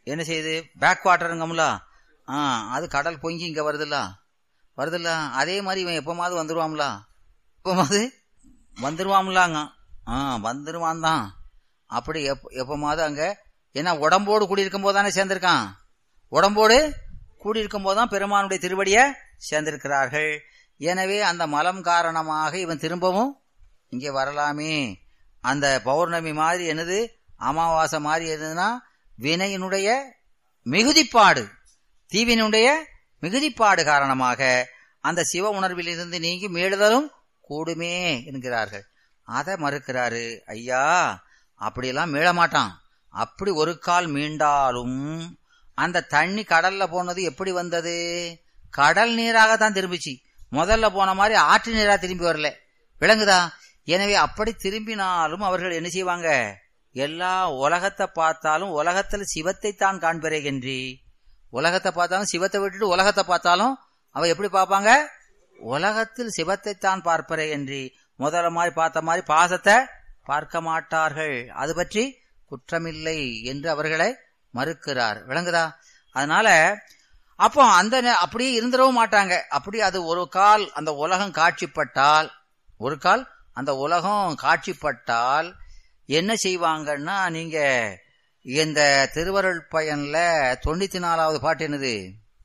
என்ன செய்யுது பேக் வாட்டருங்கம்ல ஆ அது கடல் பொங்கி இங்க வருதுல்ல வருதுல்ல அதே மாதிரி இவன் எப்பமாவது வந்துருவான்ல எப்பமாவது வந்துருவான்லாங்க ஆ வந்துருவான் தான் அப்படி எப் எப்பமாவது அங்க ஏன்னா உடம்போடு கூடியிருக்கும் போது தானே சேர்ந்திருக்கான் உடம்போடு கூடியிருக்கும் போது தான் பெருமானுடைய திருவடிய சேர்ந்திருக்கிறார்கள் எனவே அந்த மலம் காரணமாக இவன் திரும்பவும் இங்கே வரலாமே அந்த பௌர்ணமி மாதிரி என்னது அமாவாசை மாதிரி என்னதுன்னா வினையினுடைய மிகுதிப்பாடு தீவினுடைய மிகுதிப்பாடு காரணமாக அந்த சிவ உணர்விலிருந்து நீங்கி மீளுதலும் கூடுமே என்கிறார்கள் அதை மறுக்கிறாரு ஐயா அப்படியெல்லாம் மீள மாட்டான் அப்படி ஒரு கால் மீண்டாலும் அந்த தண்ணி கடல்ல போனது எப்படி வந்தது கடல் நீராக தான் திரும்பிச்சு முதல்ல போன மாதிரி ஆற்று நீரா திரும்பி வரல விளங்குதா எனவே அப்படி திரும்பினாலும் அவர்கள் என்ன செய்வாங்க எல்லா உலகத்தை பார்த்தாலும் உலகத்தில் சிவத்தை தான் காண்பிறேன்றி உலகத்தை பார்த்தாலும் சிவத்தை விட்டுட்டு உலகத்தை பார்த்தாலும் அவ எப்படி பார்ப்பாங்க உலகத்தில் சிவத்தை தான் பார்ப்பரே என்று முதல்ல மாதிரி பார்த்த மாதிரி பாசத்தை பார்க்க மாட்டார்கள் அது பற்றி குற்றமில்லை என்று அவர்களை மறுக்கிறார் விளங்குதா அதனால அப்போ அந்த நே- அப்படியே இருந்துடவும் மாட்டாங்க அப்படி அது ஒரு கால் அந்த உலகம் காட்சிப்பட்டால் ஒரு கால் அந்த உலகம் காட்சிப்பட்டால் என்ன செய்வாங்கன்னா நீங்க இந்த திருவருள் பயன்ல தொண்ணூத்தி நாலாவது பாட்டு என்னது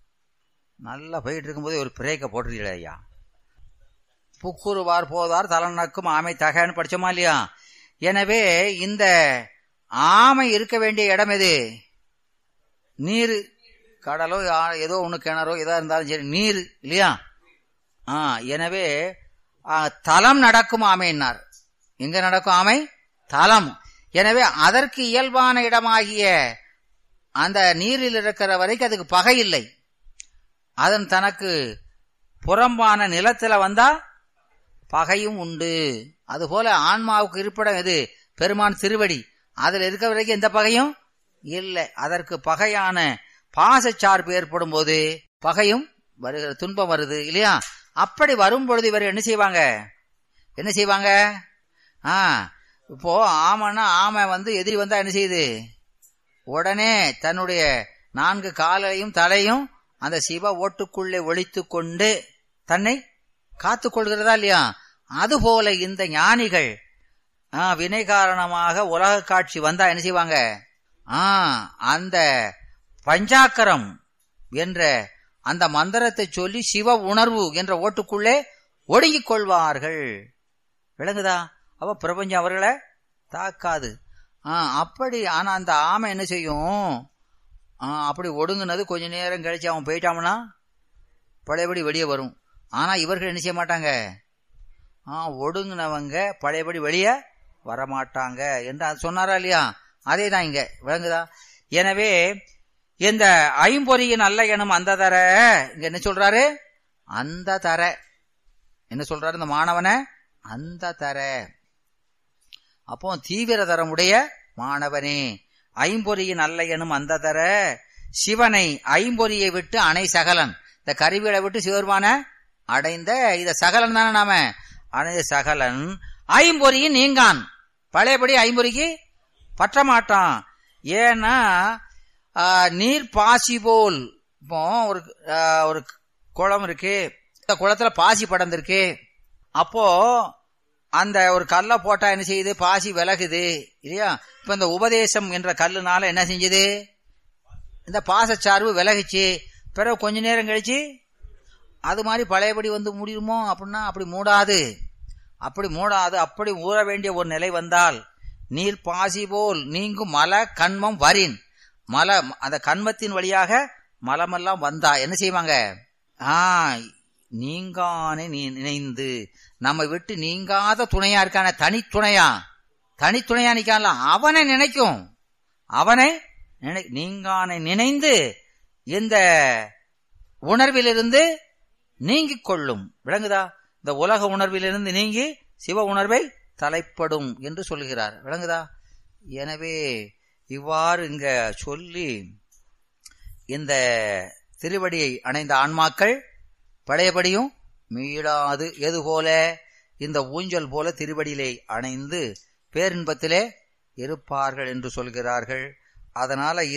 நல்லா போயிட்டு இருக்கும்போது ஒரு பிரேக்க போட்டுருக்கீங்களே ஐயா புக்குருவார் போதார் தலநக்கும் ஆமை தகன்னு படிச்சோமா இல்லையா எனவே இந்த ஆமை இருக்க வேண்டிய இடம் எது நீர் கடலோ ஆ- ஏதோ ஒண்ணு கிணறோ ஏதோ இருந்தாலும் சரி நீர் இல்லையா ஆ எனவே ஆ, தலம் நடக்கும் ஆமைன்னார் எங்க நடக்கும் ஆமை தலம் எனவே அதற்கு இயல்பான இடமாகிய அந்த நீரில் இருக்கிற வரைக்கும் அதுக்கு பகை இல்லை அதன் தனக்கு புறம்பான நிலத்துல வந்தா பகையும் உண்டு அதுபோல ஆன்மாவுக்கு இருப்பிடம் எது பெருமான் திருவடி அதுல இருக்க வரைக்கும் எந்த பகையும் இல்லை அதற்கு பகையான பாசச்சார்பு ஏற்படும் போது பகையும் வருகிற துன்பம் வருது இல்லையா அப்படி வரும் பொழுது இவர் என்ன செய்வாங்க என்ன செய்வாங்க ஆ இப்போ ஆமைன்னா ஆமை வந்து எதிரி வந்தா என்ன செய்யுது உடனே தன்னுடைய நான்கு காலையும் தலையும் அந்த சிவ ஓட்டுக்குள்ளே ஒழித்து கொண்டு தன்னை காத்துக் கொள்கிறதா இல்லையா அதுபோல இந்த ஞானிகள் ஆ, வினை காரணமாக உலக காட்சி வந்தா என்ன செய்வாங்க ஆ அந்த பஞ்சாக்கரம் என்ற அந்த மந்திரத்தை சொல்லி சிவ உணர்வு என்ற ஓட்டுக்குள்ளே ஒடுங்கிக் கொள்வார்கள் விளங்குதா அவ பிரபஞ்சம் அவர்களை தாக்காது ஆ அப்படி ஆனா அந்த ஆமை என்ன செய்யும் ஆ, அப்படி ஒடுங்குனது கொஞ்ச நேரம் கழிச்சு அவன் போயிட்டான்னா பழையபடி வெளியே வரும் ஆனா இவர்கள் என்ன செய்ய மாட்டாங்க ஆ ஒடுங்கினவங்க பழையபடி வெளியே வரமாட்டாங்க என்று அது சொன்னாரா இல்லையா அதே தான் இங்க விளங்குதா எனவே இந்த ஐம்பொறியின் அல்ல எனும் அந்த தர இங்க என்ன சொல்றாரு அந்த தர என்ன சொல்றாரு இந்த மாணவனை அந்த தர அப்போ தீவிர தரமுடைய மாணவனே ஐம்பொறியின் அல்ல எனும் அந்த தர சிவனை ஐம்பொறியை விட்டு அணை சகலன் இந்த கருவிகளை விட்டு சிவருமான அடைந்த இத சகலன் தானே நாம அடைந்த சகலன் ஐம்பொறியின் நீங்கான் பழையபடி ஐம்பொறிக்கு பற்ற மாட்டான் ஏன்னா ஆ, நீர் பாசி போல் இப்போ ஒரு ஆ, ஒரு குளம் இருக்கு இந்த குளத்துல பாசி படர்ந்திருக்கு அப்போ அந்த ஒரு கல்லை போட்டா என்ன செய்யுது பாசி விலகுது இல்லையா இப்ப இந்த உபதேசம் என்ற கல்லுனால என்ன செஞ்சது இந்த பாசச்சார்பு விலகுச்சு பிறகு கொஞ்ச நேரம் கழிச்சு அது மாதிரி பழையபடி வந்து முடியுமோ அப்படின்னா அப்படி மூடாது அப்படி மூடாது அப்படி ஊற வேண்டிய ஒரு நிலை வந்தால் நீர் பாசி போல் நீங்கும் மல கண்மம் வரின் மல அந்த கண்மத்தின் வழியாக மலமெல்லாம் வந்தா என்ன செய்வாங்க ஆ நீங்கானே நீ நினைந்து நம்ம விட்டு நீங்காத துணையா இருக்கான தனி துணையா தனி துணையா நிக்கான்ல அவனை நினைக்கும் அவனை நினை நீங்கானை நினைந்து இந்த உணர்விலிருந்து நீங்கிக் கொள்ளும் விளங்குதா இந்த உலக உணர்விலிருந்து நீங்கி சிவ உணர்வை தலைப்படும் என்று சொல்கிறார் விளங்குதா எனவே இவ்வாறு இங்க சொல்லி இந்த திருவடியை அணைந்த ஆன்மாக்கள் பழையபடியும் மீளாது எது போல இந்த ஊஞ்சல் போல திருவடியிலே அணைந்து பேரின்பத்திலே இருப்பார்கள் என்று சொல்கிறார்கள் அதனால